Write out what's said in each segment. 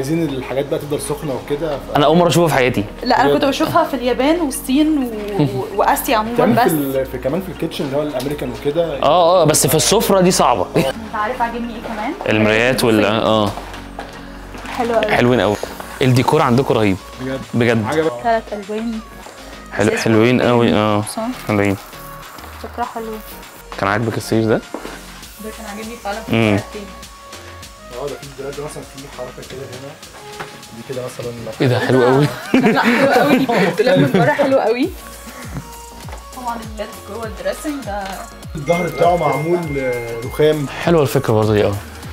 عايزين الحاجات بقى تفضل سخنه وكده ف- انا اول مره اشوفها في حياتي لا انا كنت بشوفها في اليابان والصين و... واسيا عموما كمان في, بس ال... في كمان في الكيتشن اللي هو الامريكان وكده اه اه بس في السفره دي صعبه انت عارف عاجبني ايه كمان المرايات وال اه حلو قوي حلوين قوي الديكور عندكم رهيب بجد بجد عجبك ثلاث الوان حلو إزاز حلوين برتقالي. قوي اه صح حلوين فكره حلوه كان عاجبك السرير ده ده كان عاجبني فعلا في مم. الحلقتين. اه ده في الدولاب ده مثلا في حركه كده هنا دي كده مثلا ايه ده حلو قوي لا حلو قوي الدولاب من بره حلو قوي طبعا الليد جوه الدريسنج ده الظهر بتاعه معمول آه، رخام حلوه الفكره برضه دي قوي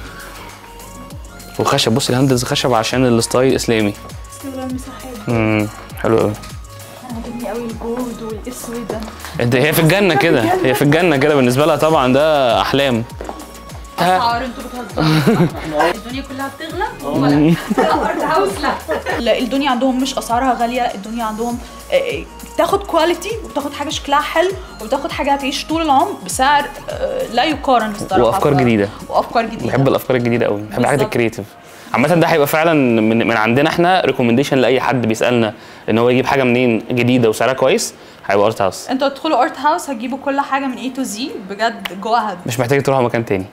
وخشب بص الهاندلز خشب عشان الستايل اسلامي استغلال مساحات امم حلو قوي عجبني قوي الجولد والاسود ده انت هي في الجنه كده هي في الجنه كده بالنسبه لها طبعا ده احلام اسعار انتوا بتهزروا الدنيا كلها بتغلى ولا ارض هاوس لا الدنيا عندهم مش اسعارها غاليه الدنيا عندهم آه، آه، بتاخد كواليتي وبتاخد حاجه شكلها حلو وبتاخد حاجه هتعيش طول العمر بسعر آه، لا يقارن الصراحه وافكار ف- جديده وافكار جديده بحب الافكار الجديده قوي بحب الحاجات بالظبط. الكريتيف عامة ده هيبقى فعلا من, من عندنا احنا ريكومنديشن لاي حد بيسالنا ان هو يجيب حاجه منين جديده وسعرها كويس هيبقى ارت هاوس انتوا تدخلوا ارت هاوس هتجيبوا كل حاجه من اي تو زي بجد جو اهيد مش محتاج تروحوا مكان تاني